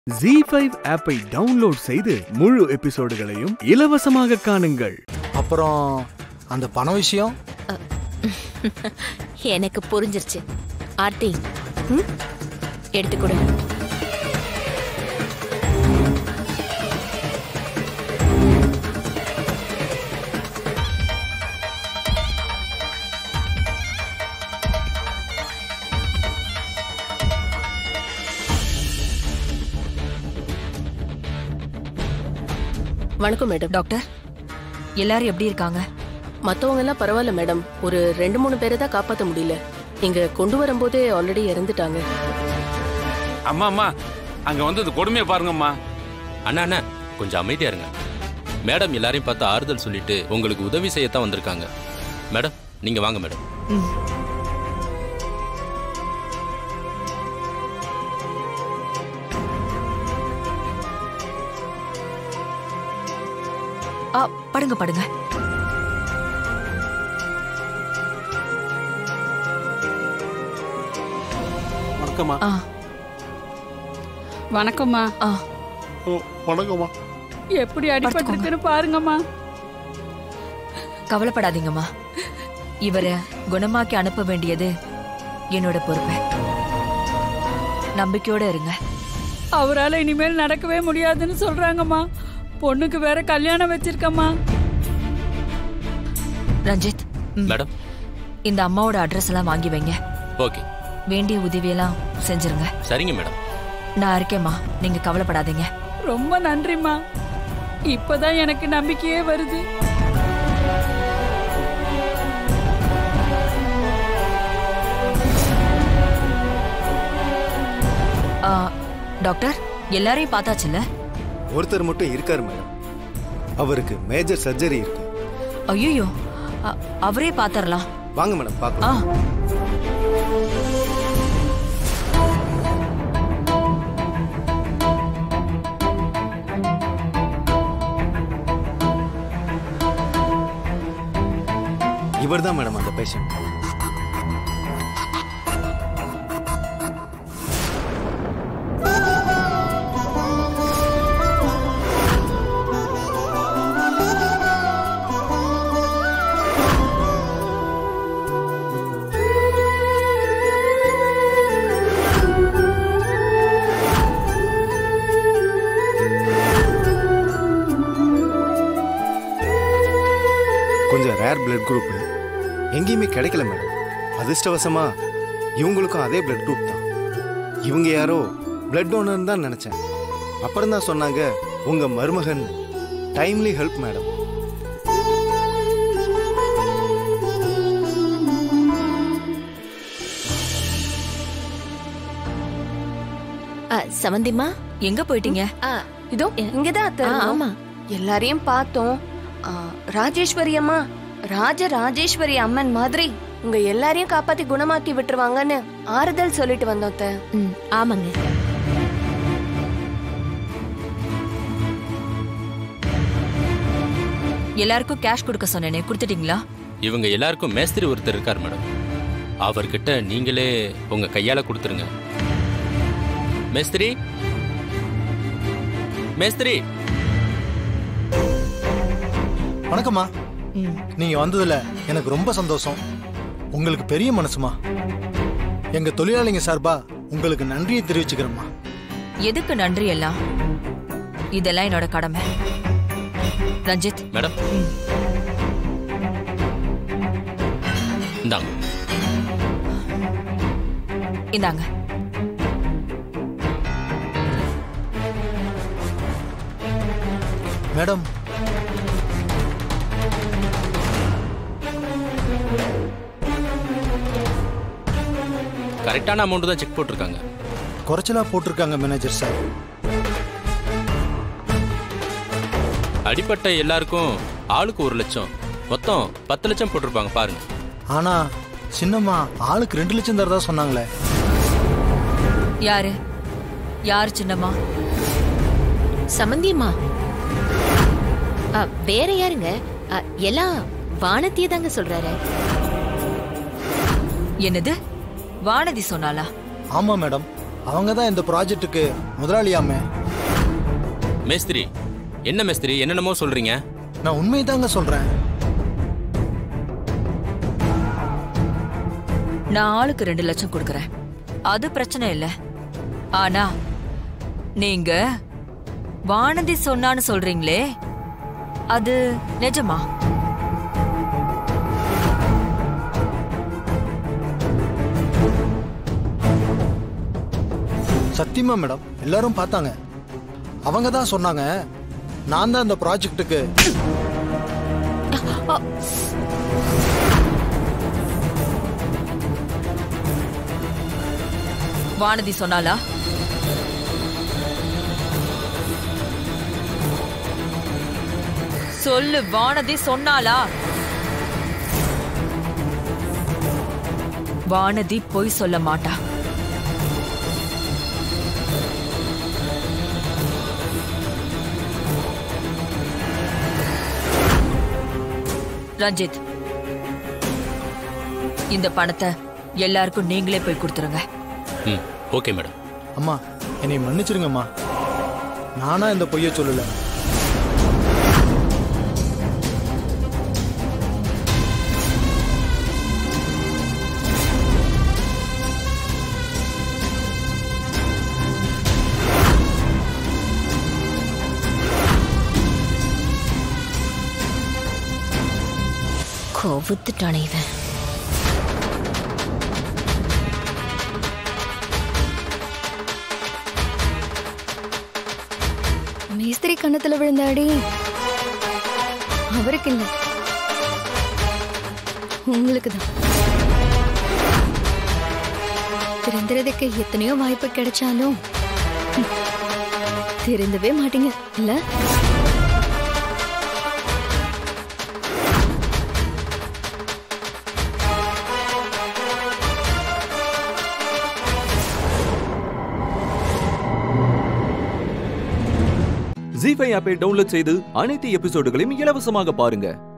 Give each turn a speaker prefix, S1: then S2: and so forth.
S1: G five ஆப்பை download செய்து முழு எபிசோடுகளையும் இலவசமாக காணுங்கள்
S2: அப்புறம் அந்த பண விஷயம்
S3: எனக்கு புரிஞ்சிருச்சு ஆர்த்தி ம்? எடுத்துக்கொடு
S4: வணக்கம் மேடம்
S5: டாக்டர் எல்லாரும் எப்படி இருக்காங்க
S4: மத்தவங்க எல்லாம் பரவாயில்ல மேடம் ஒரு ரெண்டு மூணு பேரை தான் காப்பாத்த முடியல இங்க கொண்டு வரும்போதே ஆல்ரெடி இறந்துட்டாங்க
S6: அம்மா அம்மா அங்க வந்து இந்த கொடுமையை பாருங்கம்மா
S7: அண்ணா அண்ணா கொஞ்சம் அமைதியா இருங்க மேடம் எல்லாரையும் பார்த்து ஆறுதல் சொல்லிட்டு உங்களுக்கு உதவி செய்யத்தான் வந்திருக்காங்க மேடம் நீங்க வாங்க மேடம்
S5: ம். ஆ படுங்க படுங்க
S6: வணக்கம்மா
S5: ஆ
S8: வணக்கம்மா
S5: ஆ
S6: வணக்கம்மா
S8: எப்படி அடிபட்டிருக்குன்னு பாருங்கம்மா
S5: கவலைப்படாதீங்கம்மா இவரை குணமாக்கி அனுப்ப வேண்டியது என்னோட பொறுப்பு நம்பிக்கையோட இருங்க
S8: அவரால இனிமேல் நடக்கவே முடியாதுன்னு சொல்றாங்கம்மா பொண்ணுக்கு வேற கல்யாணம் வச்சிருக்கம்மா
S5: ரஞ்சித் ம்,
S7: மேடம்
S5: இந்த அம்மாவோட அட்ரஸ் எல்லாம் வாங்கி வைங்க
S7: ஓகே
S5: வேண்டிய உதவியெல்லாம் செஞ்சிருங்க
S7: சரிங்க மேடம்
S5: நான் இருக்கேம்மா நீங்க கவலைப்படாதீங்க
S8: ரொம்ப நன்றிம்மா இப்பதான் எனக்கு நம்பிக்கையே வருது
S5: ஆ, டாக்டர் எல்லாரையும் பார்த்தாச்சுல்ல
S2: ஒருத்தர் மட்டும் இருக்காரு மேடம் அவருக்கு மேஜர் சர்ஜரி இருக்கு
S5: ஐயோ அவரே பார்த்தரலாம்
S2: வாங்க மேடம்
S5: ஆ
S2: பார்க்கலாம் இவர் தான் மேடம் அந்த பேஷண்ட் கொஞ்சம் ரேர் பிளட் குரூப் எங்கேயுமே கிடைக்கல மேடம் அதிர்ஷ்டவசமா இவங்களுக்கும் அதே பிளட் குரூப் தான் இவங்க யாரோ பிளட் டோனர்னு தான் நினைச்சேன் அப்புறம் தான் சொன்னாங்க உங்க மருமகன் டைம்லி ஹெல்ப் மேடம்
S3: ஆ, சமந்திம்மா
S5: எங்க போயிட்டீங்க
S3: ஆ,
S9: இதோ இங்கதான் அத்தை
S3: ஆ,
S9: இருந்தோம்.
S3: ஆமா
S9: எல்லாரையும் பார்த்தோம் ஆ, ராஜேஸ்வரி அம்மா ராஜ ராஜேஸ்வரி அம்மன் மாதிரி உங்க எல்லாரையும் காப்பாத்தி குணமாக்கி விட்டுருவாங்கன்னு ஆறுதல் சொல்லிட்டு வந்தோம் அத்தை.
S3: ம், ஆமாங்க
S5: எல்லாருக்கும் கேஷ் கொடுக்க சொன்னேனே கொடுத்துட்டீங்களா
S7: இவங்க எல்லாருக்கும் மேஸ்திரி ஒருத்தர் இருக்கார் மேடம் அவர்கிட்ட நீங்களே உங்க கையால கொடுத்துருங்க மேஸ்திரி மேஸ்திரி
S2: வணக்கம்மா
S5: ம்.
S2: நீங்க வந்ததுல எனக்கு ரொம்ப சந்தோஷம் உங்களுக்கு பெரிய மனசுமா எங்க தொழிலாளிங்க சார்பா உங்களுக்கு நன்றியை தெரிவிச்சுக்கிறேம்மா
S5: எதுக்கு நன்றி எல்லாம் இதெல்லாம் என்னோட கடமை ரஞ்சித்
S7: மேடம்
S5: ம்.
S7: இந்தாங்க
S5: இந்தாங்க
S2: மேடம்
S7: கரெக்டான அமௌண்ட் தான் செக் போட்டிருக்காங்க
S2: குறைச்சலா போட்டிருக்காங்க மேனேஜர் சார்
S7: அடிப்பட்ட எல்லாருக்கும் ஆளுக்கு ஒரு லட்சம் மொத்தம் பத்து லட்சம் போட்டிருப்பாங்க பாருங்க
S2: ஆனா சின்னம்மா ஆளுக்கு ரெண்டு லட்சம் தரதா சொன்னாங்களே
S5: யாரு யார் சின்னம்மா
S3: சமந்தியம்மா ஆ, வேற யாருங்க ஆ, எல்லாம் வானத்திய தாங்க சொல்றாரு
S5: என்னது வானதி சொன்னாளா
S2: ஆமா மேடம்
S10: அவங்க தான் இந்த ப்ராஜெக்ட்டுக்கு முதலாளியாமே
S7: மேஸ்திரி என்ன மேஸ்திரி என்னென்னமோ சொல்றீங்க
S10: நான் உண்மையை தாங்க சொல்றேன்
S5: நான் ஆளுக்கு ரெண்டு லட்சம் கொடுக்கறேன் அது பிரச்சனை இல்ல ஆனா நீங்க வானதி சொன்னான்னு சொல்றீங்களே அது நிஜமா
S10: சத்தியமா மேடம் எல்லாரும் பார்த்தாங்க அவங்க தான் சொன்னாங்க நான் தான் இந்த ப்ராஜெக்ட்டுக்கு
S5: வானதி சொன்னாலா சொல்லு வானதி சொன்னாளா வானதி பொய் சொல்ல மாட்டா ரஞ்சித் இந்த பணத்தை எல்லாருக்கும் நீங்களே போய் கொடுத்துருங்க
S7: ம் ஓகே மேடம்
S10: அம்மா என்னை மன்னிச்சிருங்கம்மா நானா இந்த பொய்யை சொல்லல
S3: கோவுத்துட்டானே இவன்
S11: மேஸ்திரி கன்னத்துல விழுந்த அடி அவருக்கு இல்ல உங்களுக்கு தான் திருந்துறதுக்கு எத்தனையோ வாய்ப்பு கிடைச்சாலும் ஹம், திருந்தவே மாட்டீங்க இல்ல
S12: ஜி ஃபைவ் ஆப்பை டவுன்லோட் செய்து அனைத்து எபிசோடுகளையும் இலவசமாக பாருங்க